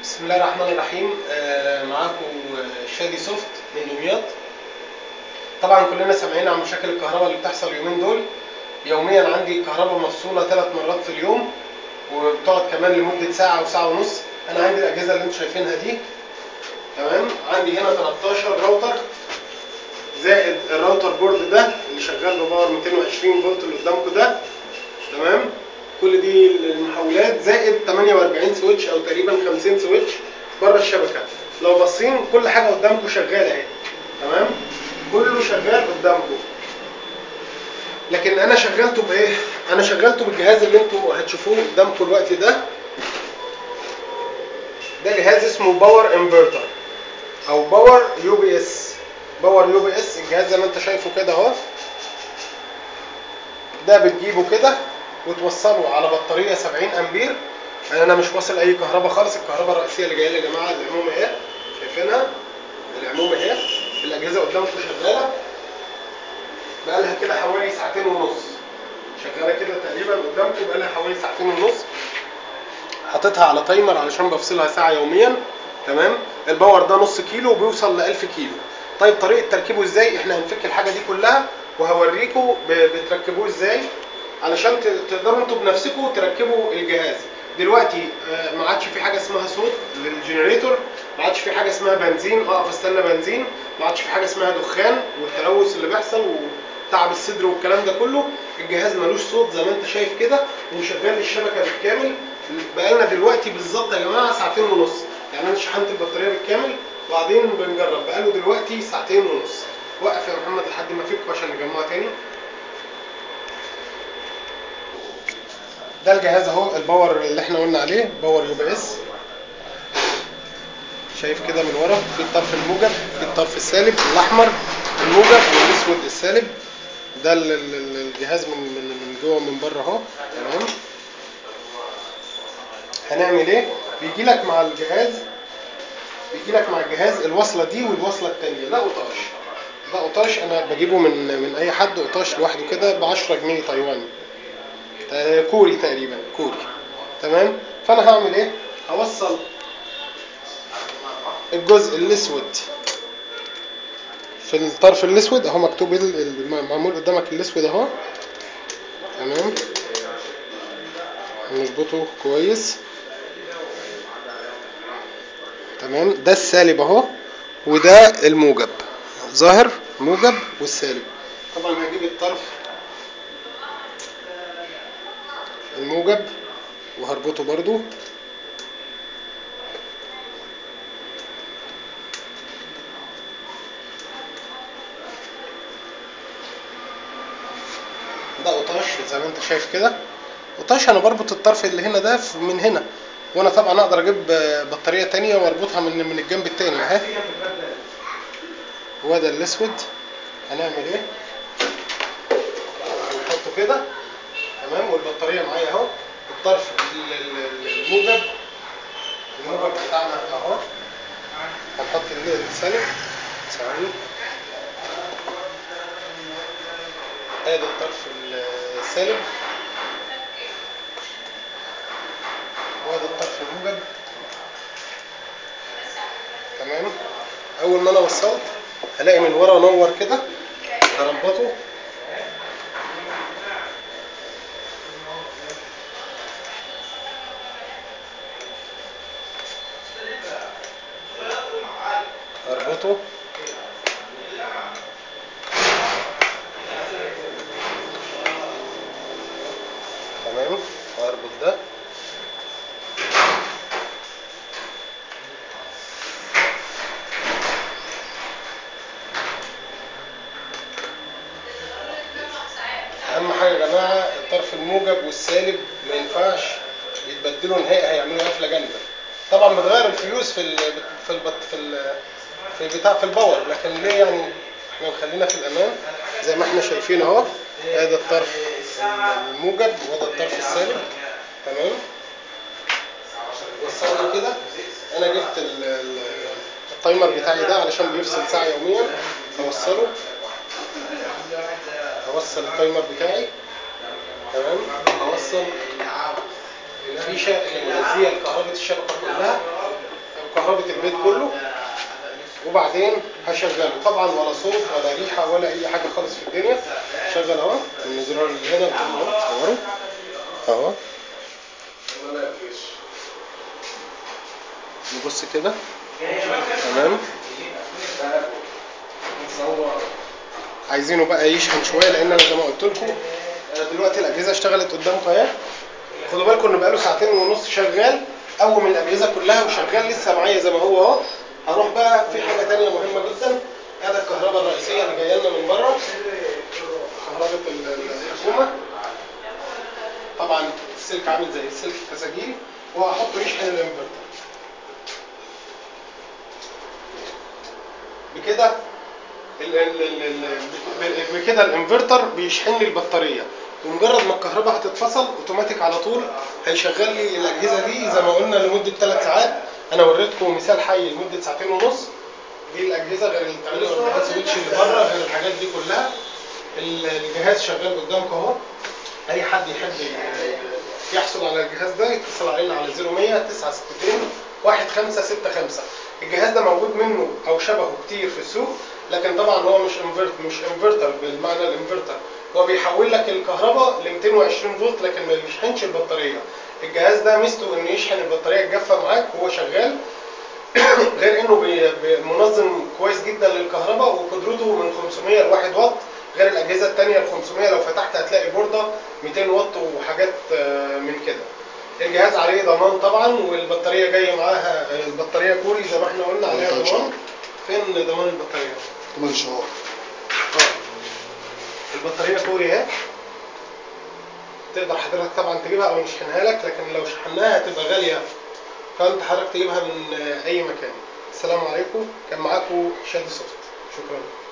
بسم الله الرحمن الرحيم آه، معاكم آه، شادي سوفت من دمياط طبعا كلنا سامعين عن مشاكل الكهرباء اللي بتحصل اليومين دول يوميا عندي كهرباء مفصولة ثلاث مرات في اليوم وبتقعد كمان لمدة ساعة وساعة ونص أنا عندي الأجهزة اللي انتم شايفينها دي تمام عندي هنا 13 راوتر زائد الراوتر بورد ده اللي شغال بباور 220 فولت اللي قدامكم ده تمام كل دي المحولات زائد 48 سويتش او تقريبا 50 سويتش بره الشبكه لو باصين كل حاجه قدامكم شغاله اهي تمام كله شغال قدامكم لكن انا شغلته بايه انا شغلته بالجهاز اللي انتوا هتشوفوه قدامكم الوقت ده ده جهاز اسمه باور انفرتر او باور يو بي اس باور يو بي اس الجهاز زي ما انت شايفه كده اهو ده بتجيبه كده وتوصله على بطاريه 70 امبير يعني انا مش واصل اي كهرباء خالص الكهرباء الرئيسيه اللي جايه لي يا جماعه العموم اهي شايفينها العموم اهي الاجهزه قدامكم شغاله بقى لها كده حوالي ساعتين ونص شغاله كده تقريبا قدامكم بقى لها حوالي ساعتين ونص حاططها على تايمر علشان بفصلها ساعه يوميا تمام الباور ده نص كيلو وبيوصل ل 1000 كيلو طيب طريقه تركيبه ازاي احنا هنفك الحاجه دي كلها وهوريكم ب- بتركبوه ازاي علشان ت- تقدروا انتوا بنفسكم تركبوا الجهاز دلوقتي آه، ما عادش في حاجه اسمها صوت للجنريتور ما عادش في حاجه اسمها بنزين اقف استنى بنزين ما عادش في حاجه اسمها دخان والتلوث اللي بيحصل وتعب الصدر والكلام ده كله الجهاز ملوش صوت زي ما انت شايف كده وشغال الشبكه بالكامل بقالنا دلوقتي بالظبط يا جماعه ساعتين ونص يعني انا شحنت البطاريه بالكامل وبعدين بنجرب بقاله دلوقتي ساعتين ونص وقف يا محمد لحد ما افك عشان نجمعه تاني ده الجهاز اهو الباور اللي احنا قلنا عليه باور يو بي اس شايف كده من ورا في الطرف الموجب في الطرف السالب الاحمر الموجب والاسود السالب ده ال- ال- ال- الجهاز من من من جوه ومن بره اهو تمام هنعمل ايه بيجي لك مع الجهاز بيجي لك مع الجهاز الوصله دي والوصله الثانيه ده قطاش ده قطاش انا بجيبه من من اي حد قطاش لوحده كده ب 10 جنيه تايواني آه، كوري تقريبا كوري تمام فانا هعمل ايه هوصل الجزء الاسود في الطرف الاسود اهو مكتوب ال- ال- معمول قدامك الاسود اهو تمام نظبطه كويس تمام ده السالب اهو وده الموجب ظاهر موجب والسالب طبعا هجيب الطرف الموجب وهربطه برضو ده قطاش زي ما انت شايف كده قطاش انا بربط الطرف اللي هنا ده في- من هنا وانا طبعا اقدر اجيب آه، بطاريه تانية واربطها من من الجنب التاني اهي هو ده الاسود هنعمل ايه هنحطه كده تمام والبطاريه معايا اهو الطرف ال- ال- ال- الموجب الموجب بتاعنا اهو هنحط ال- السالب ثواني ادي الطرف ال- السالب وادي الطرف الموجب تمام اول ما انا وصلت هلاقي من ورا نور كده هربطه هربطه تمام وهربط ده اهم حاجه يا جماعه الطرف الموجب والسالب ما ينفعش يتبدلوا نهائي هيعملوا قفله جامده طبعا بتغير الفيوز في ال في البط في ال في البتاع في الباور لكن ليه يعني احنا نخلينا في الامان زي ما احنا شايفين اهو ادي الطرف الموجب وده الطرف السالب تمام وصلنا كده انا جبت ال- ال- التايمر بتاعي ده علشان بيفصل ساعه يوميا هوصله هوصل التايمر بتاعي تمام هوصل الفيشه اللي مغذيه لكهرباء الشبكه كلها كهربة البيت كله وبعدين هشغله طبعا ولا صوت ولا ريحة ولا أي حاجة خالص في الدنيا شغل أهو من الزرار اللي هنا بتقول أهو صوره أهو نبص كده تمام عايزينه بقى يشحن شويه لان انا زي ما قلت لكم دلوقتي الاجهزه اشتغلت قدامكم اهي خدوا بالكم انه بقاله ساعتين ونص شغال قوم الاجهزه كلها وشغال لسه معايا زي ما هو اهو هروح بقى في حاجه تانية مهمه جدا هذا الكهرباء الرئيسيه اللي جايه لنا من بره كهرباء ال- الحكومه طبعا السلك عامل زي سلك التساجيل وهحطه يشحن الانفرتر بكده ال- ال- ال- ال- بكده الانفرتر بيشحن لي البطاريه ومجرد ما الكهرباء هتتفصل اوتوماتيك على طول هيشغل لي الاجهزه دي زي ما قلنا لمده 3 ساعات انا وريتكم مثال حي لمده ساعتين ونص دي الاجهزه غير ال 48 سويتش اللي بره غير الحاجات دي كلها ال- الجهاز شغال قدامكم اهو اي حد يحب يحصل على الجهاز ده يتصل علينا على 0100 962 1565 الجهاز ده موجود منه او شبهه كتير في السوق لكن طبعا هو مش انفرت مش انفرتر بالمعنى الانفرتر هو بيحول لك الكهرباء ل 220 فولت لكن ما بيشحنش البطاريه الجهاز ده ميزته انه يشحن البطاريه الجافه معاك وهو شغال غير انه بي- بي- منظم كويس جدا للكهرباء وقدرته من 500 ل 1 واط غير الاجهزه الثانيه ال 500 لو فتحت هتلاقي بورده 200 واط وحاجات آه، من كده الجهاز عليه ضمان طبعا والبطاريه جايه معاها آه، البطاريه كوري زي ما احنا قلنا عليها 18 ضمان فين ضمان البطاريه 8 شهور اه البطاريه كوري اهي تقدر حضرتك طبعا تجيبها او نشحنها لك لكن لو شحناها هتبقى غاليه فانت حضرتك تجيبها من آه، اي مكان السلام عليكم كان معاكم شادي سوفت شكرا